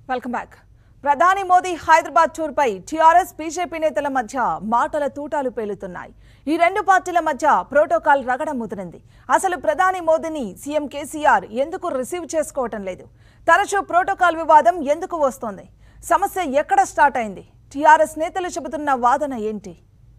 welcome back ప్రధాని మోదీ హైదరాబాద్ టూర్పై TRS BJP నేతల మధ్య మాటల తూటాలు పేలుతున్నాయి ఈ రెండు పార్టీల మధ్య ప్రోటోకాల్ రగడ ముదిరింది అసలు ప్రధాని మోదీని సీఎం కేసీఆర్ ఎందుకు రిసీవ్ చేసుకోవటం లేదు తరచూ ప్రోటోకాల్ వివాదం ఎందుకు వస్తోంది సమస్య ఎక్కడ స్టార్ట్ అయింది టీఆర్ఎస్ నేతలు చెబుతున్న వాదన ఏంటి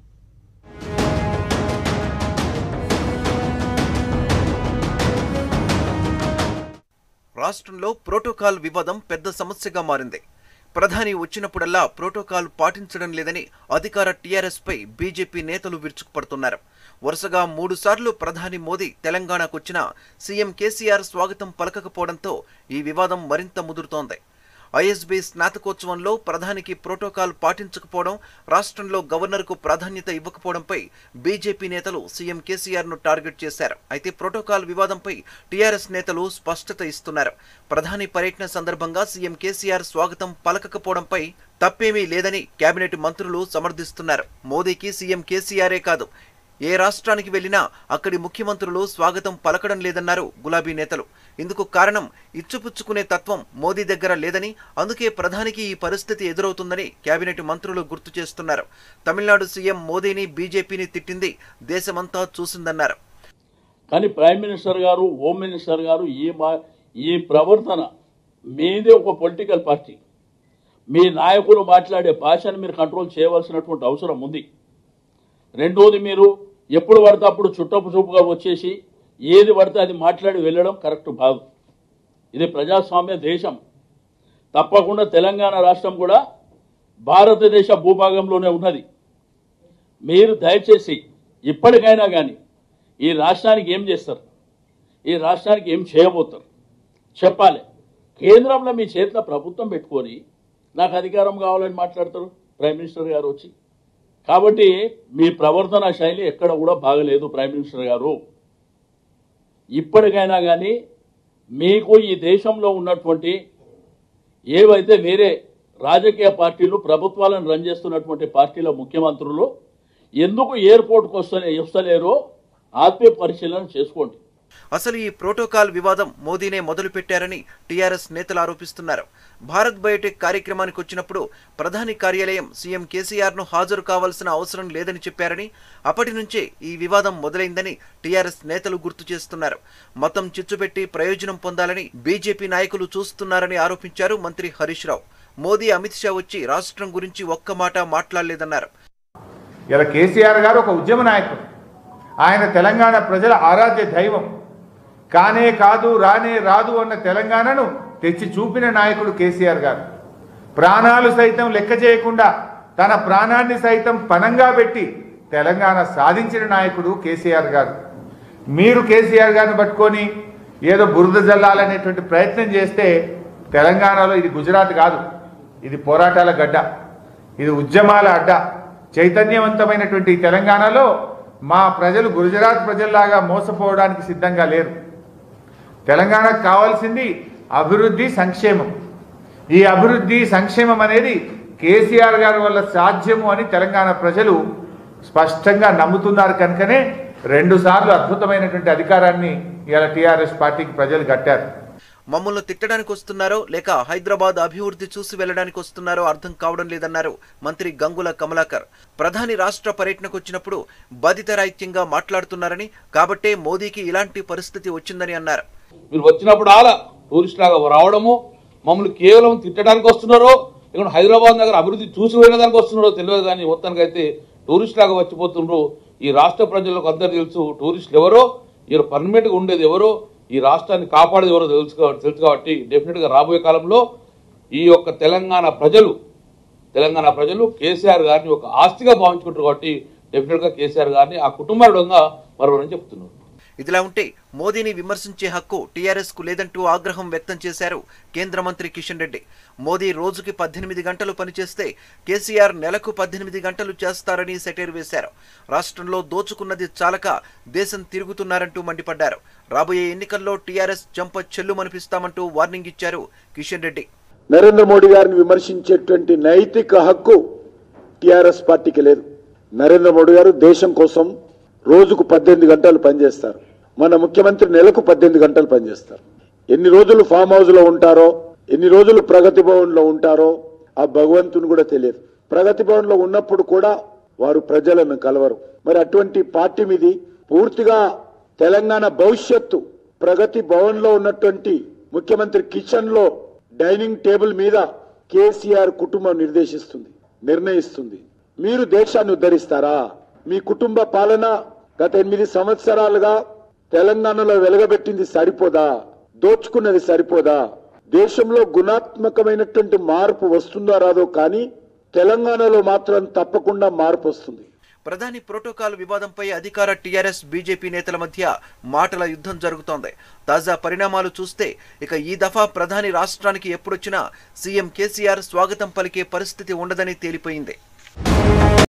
రాష్ట్రంలో ప్రోటోకాల్ వివాదం పెద్ద సమస్యగా మారింది ప్రధాని వచ్చినప్పుడల్లా ప్రోటోకాల్ పాటించడం లేదని అధికార టీఆర్ఎస్ పై బీజేపీ నేతలు విరుచుకుపడుతున్నారు వరుసగా మూడుసార్లు ప్రధాని మోదీ తెలంగాణకొచ్చినా సీఎం కేసీఆర్ స్వాగతం పలకకపోవడంతో ఈ వివాదం మరింత ముదురుతోంది ఐఎస్బీ స్నాతకోత్సవంలో ప్రధానికి ప్రోటోకాల్ పాటించకపోవడం రాష్ట్రంలో గవర్నర్కు ప్రాధాన్యత ఇవ్వకపోవడంపై బీజేపీ నేతలు సీఎం కేసీఆర్ ను టార్గెట్ చేశారు అయితే ప్రోటోకాల్ వివాదంపై టీఆర్ఎస్ నేతలు స్పష్టత ఇస్తున్నారు ప్రధాని పర్యటన సందర్భంగా సీఎం కేసీఆర్ స్వాగతం పలకకపోవడంపై తప్పేమీ లేదని కేబినెట్ మంత్రులు సమర్థిస్తున్నారు మోదీకి సీఎం కేసీఆరే కాదు ఏ రాష్ట్రానికి వెళ్లినా అక్కడి ముఖ్యమంత్రులు స్వాగతం పలకడం లేదన్నారు గులాబీ నేతలు ఇందుకు కారణం ఇచ్చుపుచ్చుకునే తత్వం మోదీ దగ్గర లేదని అందుకే ప్రధానికి ఈ పరిస్థితి ఎదురవుతుందని కేబినెట్ మంత్రులు గుర్తు చేస్తున్నారు తమిళనాడు సీఎం మోదీని బీజేపీని తిట్టింది దేశమంతా చూసిందన్నారు కానీ ప్రైమ్ మినిస్టర్ గారు హోమ్ మినిస్టర్ గారు ఈ మా ఈ ప్రవర్తన మీదే ఒక పొలిటికల్ పార్టీ మీ నాయకులు మాట్లాడే భాషను మీరు కంట్రోల్ చేయవలసినటువంటి అవసరం ఉంది రెండోది మీరు ఎప్పుడు పడితే అప్పుడు చుట్టపు చూపుగా వచ్చేసి ఏది పడితే అది మాట్లాడి వెళ్ళడం కరెక్ట్ కాదు ఇది ప్రజాస్వామ్య దేశం తప్పకుండా తెలంగాణ రాష్ట్రం కూడా భారతదేశ భూభాగంలోనే ఉన్నది మీరు దయచేసి ఇప్పటికైనా కానీ ఈ రాష్ట్రానికి ఏం చేస్తారు ఈ రాష్ట్రానికి ఏం చేయబోతారు చెప్పాలి కేంద్రంలో మీ చేతిలో ప్రభుత్వం పెట్టుకొని నాకు అధికారం కావాలని మాట్లాడతారు ప్రైమ్ మినిస్టర్ గారు వచ్చి కాబట్టి మీ ప్రవర్తన శైలి ఎక్కడ కూడా బాగలేదు ప్రైమ్ మినిస్టర్ గారు ఇప్పటికైనా కానీ మీకు ఈ దేశంలో ఉన్నటువంటి ఏవైతే వేరే రాజకీయ పార్టీలు ప్రభుత్వాలను రన్ చేస్తున్నటువంటి పార్టీల ముఖ్యమంత్రులు ఎందుకు ఎయిర్పోర్ట్కి వస్తలే వస్తలేరో ఆత్మీయ పరిశీలన చేసుకోండి అసలు ఈ ప్రోటోకాల్ వివాదం మోదీనే మొదలు పెట్టారని టీఆర్ఎస్ నేతలు ఆరోపిస్తున్నారు భారత్ బయోటెక్ కార్యక్రమానికి వచ్చినప్పుడు ప్రధాని కార్యాలయం సీఎం కేసీఆర్ ను హాజరు కావాల్సిన అవసరం లేదని చెప్పారని అప్పటి నుంచే ఈ వివాదం మొదలైందని టీఆర్ఎస్ నేతలు గుర్తు చేస్తున్నారు మతం చిచ్చుపెట్టి ప్రయోజనం పొందాలని బీజేపీ నాయకులు చూస్తున్నారని ఆరోపించారు మంత్రి హరీష్ రావు మోదీ అమిత్ షా వచ్చి రాష్ట్రం గురించి ఒక్క మాట మాట్లాడలేదన్నారు ఇలా కేసీఆర్ గారు ఒక ఉద్యమ నాయకుడు ఆయన తెలంగాణ ప్రజల ఆరాధ్య దైవం కానే కాదు రానే రాదు అన్న తెలంగాణను తెచ్చి చూపిన నాయకుడు కేసీఆర్ గారు ప్రాణాలు సైతం లెక్క చేయకుండా తన ప్రాణాన్ని సైతం పనంగా పెట్టి తెలంగాణ సాధించిన నాయకుడు కేసీఆర్ గారు మీరు కేసీఆర్ గారిని పట్టుకొని ఏదో బురద జల్లాలనేటువంటి ప్రయత్నం చేస్తే తెలంగాణలో ఇది గుజరాత్ కాదు ఇది పోరాటాల గడ్డ ఇది ఉద్యమాల అడ్డ చైతన్యవంతమైనటువంటి ఈ తెలంగాణలో మా ప్రజలు గుజరాత్ ప్రజల్లాగా మోసపోవడానికి సిద్ధంగా లేరు తెలంగాణకు కావాల్సింది అభివృద్ధి సంక్షేమం ఈ అభివృద్ధి సంక్షేమం అనేది కేసీఆర్ గారి వల్ల సాధ్యము అని తెలంగాణ ప్రజలు స్పష్టంగా నమ్ముతున్నారు కనుకనే రెండుసార్లు అద్భుతమైనటువంటి అధికారాన్ని ఇవాళ టీఆర్ఎస్ పార్టీకి ప్రజలు కట్టారు మమ్మల్ని తిట్టడానికి వస్తున్నారో లేక హైదరాబాద్ అభివృద్ధి చూసి వెళ్లడానికి వస్తున్నారో అర్థం కావడం లేదన్నారు మంత్రి గంగుల కమలాకర్ ప్రధాని రాష్ట్ర పర్యటనకు వచ్చినప్పుడు బాధితరాహిత్యంగా మాట్లాడుతున్నారని కాబట్టే మోదీకి ఇలాంటి పరిస్థితి వచ్చిందని అన్నారు మీరు వచ్చినప్పుడు అలా టూరిస్ట్ లాగా రావడము మమ్మల్ని కేవలం తిట్టడానికి వస్తున్నారో ఇక్కడ హైదరాబాద్ నగర అభివృద్ధి చూసి వెళ్ళడానికి వస్తున్నారో తెలియదు కానీ మొత్తానికి అయితే టూరిస్ట్ లాగా వచ్చిపోతుండ్రు ఈ రాష్ట్ర ప్రజలకు అందరు తెలుసు టూరిస్టులు ఎవరో ఈయన పర్మనెంట్గా ఉండేది ఎవరో ఈ రాష్ట్రాన్ని కాపాడేది ఎవరో తెలుసు కాబట్టి తెలుసు కాబట్టి డెఫినెట్గా రాబోయే కాలంలో ఈ యొక్క తెలంగాణ ప్రజలు తెలంగాణ ప్రజలు కేసీఆర్ గారిని ఒక ఆస్తిగా భావించుకుంటారు కాబట్టి డెఫినెట్గా కేసీఆర్ గారిని ఆ కుటుంబంగా మరొకరని చెప్తున్నారు ఇదిలా ఉంటే మోదీని విమర్శించే హక్కు టీఆర్ఎస్ కు లేదంటూ ఆగ్రహం వ్యక్తం చేశారు కేంద్ర మంత్రి కిషన్ రెడ్డి మోదీ రోజుకి పద్దెనిమిది గంటలు పనిచేస్తే కేసీఆర్ నెలకు పద్దెనిమిది గంటలు చేస్తారని సెటైర్ వేశారు రాష్ట్రంలో దోచుకున్నది చాలక దేశం తిరుగుతున్నారంటూ మండిపడ్డారు రాబోయే ఎన్నికల్లో టీఆర్ఎస్ చెంప చెల్లుమనిపిస్తామంటూ వార్నింగ్ ఇచ్చారు కిషన్ రెడ్డి నరేంద్ర మోడీ గారిని విమర్శించేటువంటి నైతిక హక్కు టిఆర్ఎస్ పార్టీకి లేదు నరేంద్ర మోడీ గారు దేశం కోసం రోజుకు పద్దెనిమిది గంటలు పనిచేస్తారు మన ముఖ్యమంత్రి నెలకు పద్దెనిమిది గంటలు పనిచేస్తారు ఎన్ని రోజులు ఫామ్ హౌస్ లో ఉంటారో ఎన్ని రోజులు ప్రగతి భవన్లో ఉంటారో ఆ భగవంతుని కూడా తెలియదు ప్రగతి భవన్లో ఉన్నప్పుడు కూడా వారు ప్రజలను కలవరు మరి అటువంటి పార్టీ మీది పూర్తిగా తెలంగాణ భవిష్యత్తు ప్రగతి భవన్లో ఉన్నటువంటి ముఖ్యమంత్రి కిచెన్ లో డైనింగ్ టేబుల్ మీద కేసీఆర్ కుటుంబం నిర్దేశిస్తుంది నిర్ణయిస్తుంది మీరు దేశాన్ని ఉద్ధరిస్తారా మీ కుటుంబ పాలన గత ఎనిమిది సంవత్సరాలుగా తెలంగాణలో వెలగబెట్టింది సరిపోదా దోచుకున్నది సరిపోదా దేశంలో గుణాత్మకమైనటువంటి మార్పు వస్తుందో రాదో కానీ తెలంగాణలో మాత్రం తప్పకుండా మార్పు వస్తుంది ప్రధాని ప్రోటోకాల్ వివాదంపై అధికార టీఆర్ఎస్ బీజేపీ నేతల మధ్య మాటల యుద్ధం జరుగుతోంది తాజా పరిణామాలు చూస్తే ఇక ఈ దఫా ప్రధాని రాష్ట్రానికి ఎప్పుడొచ్చినా సీఎం కేసీఆర్ స్వాగతం పలికే పరిస్థితి ఉండదని తేలిపోయింది